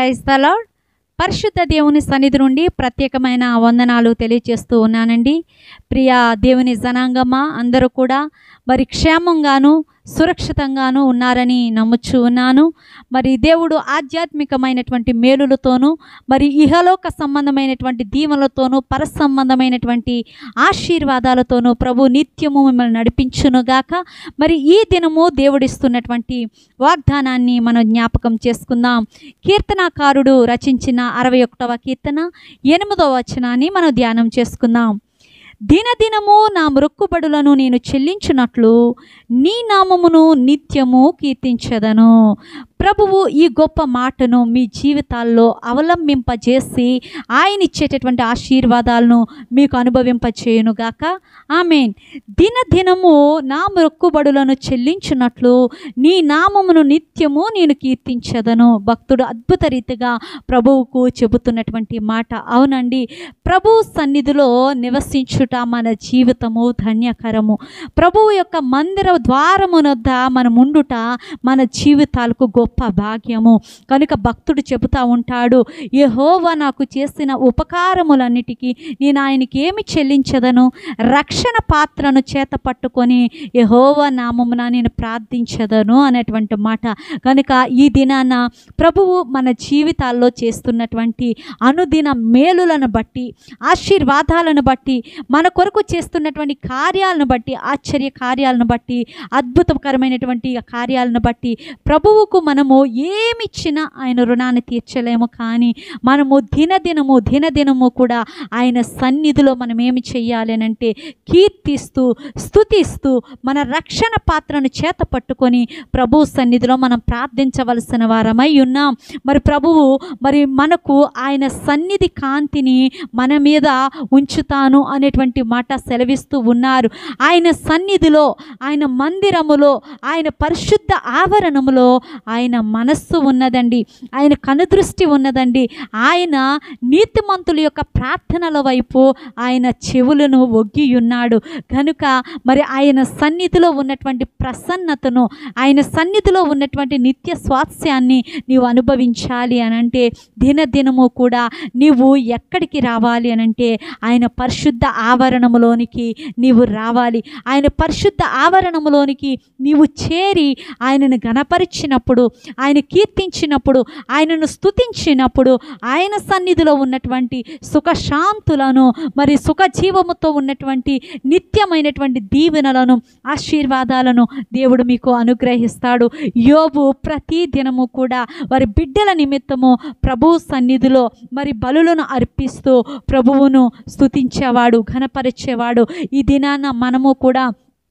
praise the lord పరిశుద్ధ దేవుని సన్నిధి నుండి ప్రత్యేకమైన వందనాలు తెలియజేస్తూ ఉన్నానండి ప్రియ దేవుని జనాంగమ్మ అందరూ కూడా మరి క్షేమంగాను సురక్షితంగాను ఉన్నారని నమ్ముచు ఉన్నాను మరి దేవుడు ఆధ్యాత్మికమైనటువంటి మేలులతోనూ మరి ఇహలోక సంబంధమైనటువంటి దీవెనలతోనూ పర సంబంధమైనటువంటి ఆశీర్వాదాలతోనూ ప్రభు నిత్యము మిమ్మల్ని నడిపించునుగాక మరి ఈ దినము దేవుడిస్తున్నటువంటి వాగ్దానాన్ని మనం జ్ఞాపకం చేసుకుందాం కీర్తనాకారుడు రచించిన అరవై ఒకటవ కీర్తన ఎనిమిదవ వచనాన్ని మనం ధ్యానం చేసుకుందాం దినదినము నా మృక్కుబడులను నేను చెల్లించున్నట్లు నీ నామమును నిత్యము కీర్తించదను ప్రభువు ఈ గొప్ప మాటను మీ జీవితాల్లో అవలంబింపజేసి ఆయన ఇచ్చేటటువంటి ఆశీర్వాదాలను మీకు అనుభవింపచేయునుగాక ఆమెన్ దినదినము నా మొక్కుబడులను చెల్లించున్నట్లు నీ నామమును నిత్యము నేను కీర్తించదను భక్తుడు అద్భుత రీతిగా ప్రభువుకు చెబుతున్నటువంటి మాట అవునండి ప్రభు సన్నిధిలో నివసించుట మన జీవితము ధన్యకరము ప్రభువు యొక్క మందిర ద్వారమునొద్ద మనం ఉండుట మన జీవితాలకు గొప్ప భాగ్యము కనుక భక్తుడు చెబుతా ఉంటాడు యెహోవా నాకు చేసిన ఉపకారములన్నిటికీ నేను ఆయనకి ఏమి చెల్లించదను రక్షణ పాత్రను చేత పట్టుకొని యెహోవా నామమున నేను ప్రార్థించదను అనేటువంటి మాట కనుక ఈ దినాన ప్రభువు మన జీవితాల్లో చేస్తున్నటువంటి అనుదిన మేలులను బట్టి ఆశీర్వాదాలను బట్టి మన కొరకు చేస్తున్నటువంటి కార్యాలను బట్టి ఆశ్చర్య కార్యాలను బట్టి అద్భుతకరమైనటువంటి కార్యాలను బట్టి ప్రభువుకు మనము ఏమిచ్చినా ఆయన రుణాన్ని తీర్చలేము కానీ మనము దినదినము దినదినము కూడా ఆయన సన్నిధిలో మనం ఏమి చెయ్యాలి అని అంటే కీర్తిస్తూ స్తుతిస్తూ మన రక్షణ పాత్రను చేత పట్టుకొని ప్రభు సన్నిధిలో మనం ప్రార్థించవలసిన వారమై ఉన్నాం మరి ప్రభువు మరి మనకు ఆయన సన్నిధి కాంతిని మన మీద ఉంచుతాను అనేటువంటి మాట సెలవిస్తూ ఉన్నారు ఆయన సన్నిధిలో ఆయన మందిరములో ఆయన పరిశుద్ధ ఆవరణములో ఆయన మనస్సు ఉన్నదండి ఆయన కనుదృష్టి ఉన్నదండి ఆయన నీతిమంతుల యొక్క ప్రార్థనల వైపు ఆయన చెవులను ఒగ్గి ఉన్నాడు కనుక మరి ఆయన సన్నిధిలో ఉన్నటువంటి ప్రసన్నతను ఆయన సన్నిధిలో ఉన్నటువంటి నిత్య స్వాస్యాన్ని నీవు అనుభవించాలి అని అంటే దినదినము కూడా నీవు ఎక్కడికి రావాలి అని అంటే ఆయన పరిశుద్ధ ఆవరణములోనికి నీవు రావాలి ఆయన పరిశుద్ధ ఆవరణములోనికి నీవు చేరి ఆయనను గణపరిచినప్పుడు ఆయన కీర్తించినప్పుడు ఆయనను స్తుతించినప్పుడు ఆయన సన్నిధిలో ఉన్నటువంటి సుఖశాంతులను మరి సుఖజీవముతో ఉన్నటువంటి నిత్యమైనటువంటి దీవెనలను ఆశీర్వాదాలను దేవుడు మీకు అనుగ్రహిస్తాడు యోబు ప్రతి దినము కూడా వారి బిడ్డల నిమిత్తము ప్రభు సన్నిధిలో మరి బలులను అర్పిస్తూ ప్రభువును స్తుతించేవాడు ఘనపరిచేవాడు ఈ దినాన మనము కూడా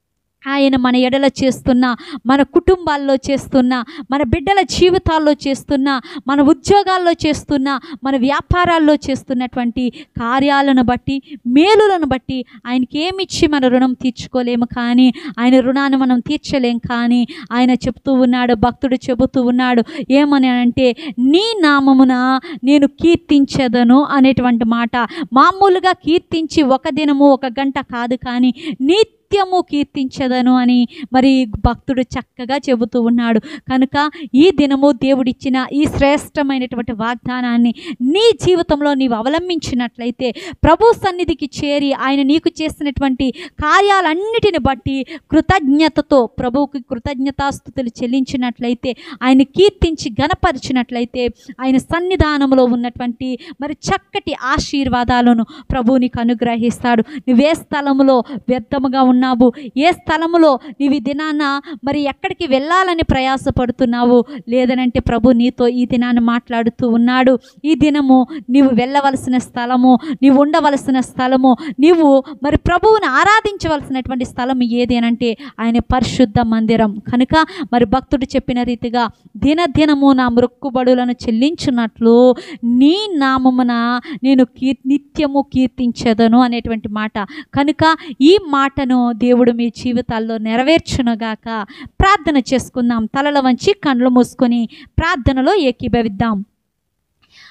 ఆయన మన ఎడల చేస్తున్న మన కుటుంబాల్లో చేస్తున్న మన బిడ్డల జీవితాల్లో చేస్తున్న మన ఉద్యోగాల్లో చేస్తున్న మన వ్యాపారాల్లో చేస్తున్నటువంటి కార్యాలను బట్టి మేలులను బట్టి ఆయనకి ఏమిచ్చి మన రుణం తీర్చుకోలేము కానీ ఆయన రుణాన్ని మనం తీర్చలేం కానీ ఆయన చెప్తూ ఉన్నాడు భక్తుడు చెబుతూ ఉన్నాడు ఏమని అంటే నీ నామమున నేను కీర్తించదను అనేటువంటి మాట మామూలుగా కీర్తించి ఒక దినము ఒక గంట కాదు కానీ నీ నిత్యము కీర్తించదను అని మరి భక్తుడు చక్కగా చెబుతూ ఉన్నాడు కనుక ఈ దినము దేవుడిచ్చిన ఈ శ్రేష్టమైనటువంటి వాగ్దానాన్ని నీ జీవితంలో నీవు అవలంబించినట్లయితే ప్రభు సన్నిధికి చేరి ఆయన నీకు చేసినటువంటి కార్యాలన్నిటిని బట్టి కృతజ్ఞతతో ప్రభువుకి కృతజ్ఞతాస్థుతులు చెల్లించినట్లయితే ఆయన కీర్తించి గణపరిచినట్లయితే ఆయన సన్నిధానంలో ఉన్నటువంటి మరి చక్కటి ఆశీర్వాదాలను ప్రభువు నీకు అనుగ్రహిస్తాడు నువ్వే స్థలములో వ్యర్థముగా ఉన్నావు ఏ స్థలములో నీవు ఈ దినాన మరి ఎక్కడికి వెళ్ళాలని ప్రయాసపడుతున్నావు లేదనంటే ప్రభు నీతో ఈ దినాన్ని మాట్లాడుతూ ఉన్నాడు ఈ దినము నీవు వెళ్ళవలసిన స్థలము నీవు ఉండవలసిన స్థలము నీవు మరి ప్రభువుని ఆరాధించవలసినటువంటి స్థలం ఏది అనంటే ఆయన పరిశుద్ధ మందిరం కనుక మరి భక్తుడు చెప్పిన రీతిగా దినదినము నా మృక్కుబడులను చెల్లించున్నట్లు నీ నామమున నేను కీర్ నిత్యము కీర్తించదను అనేటువంటి మాట కనుక ఈ మాటను దేవుడు మీ జీవితాల్లో నెరవేర్చునుగాక ప్రార్థన చేసుకుందాం తలల వంచి కండ్లు మూసుకొని ప్రార్థనలో ఏకీభవిద్దాం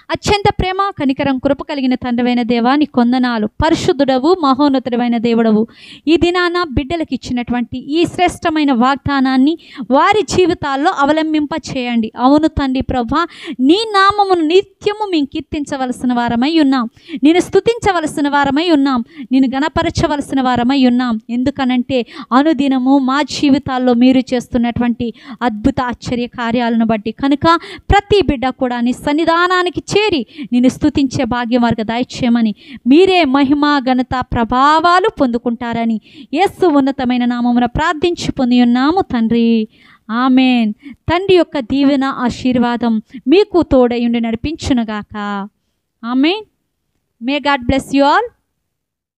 అత్యంత ప్రేమ కనికరం కృప కలిగిన తండ్రివైన దేవా నీ కొందనాలు పరిశుద్ధుడవు మహోన్నతుడమైన దేవుడవు ఈ దినాన బిడ్డలకు ఇచ్చినటువంటి ఈ శ్రేష్టమైన వాగ్దానాన్ని వారి జీవితాల్లో అవలంబింప చేయండి అవును తండ్రి ప్రభా నీ నామమును నిత్యము మేము కీర్తించవలసిన వారమై ఉన్నాం నేను స్తుతించవలసిన వారమై ఉన్నాం నేను గణపరచవలసిన వారమై ఉన్నాం ఎందుకనంటే అనుదినము మా జీవితాల్లో మీరు చేస్తున్నటువంటి అద్భుత ఆశ్చర్య కార్యాలను బట్టి కనుక ప్రతి బిడ్డ కూడా నీ సన్నిధానానికి చేరి నేను స్తుతించే భాగ్యం వారికి దయచేయమని మీరే మహిమ ఘనత ప్రభావాలు పొందుకుంటారని యేసు ఉన్నతమైన నామమున ప్రార్థించి పొంది ఉన్నాము తండ్రి ఆమెన్ తండ్రి యొక్క దీవెన ఆశీర్వాదం మీకు తోడయుండి నడిపించునుగాక amen may God bless you all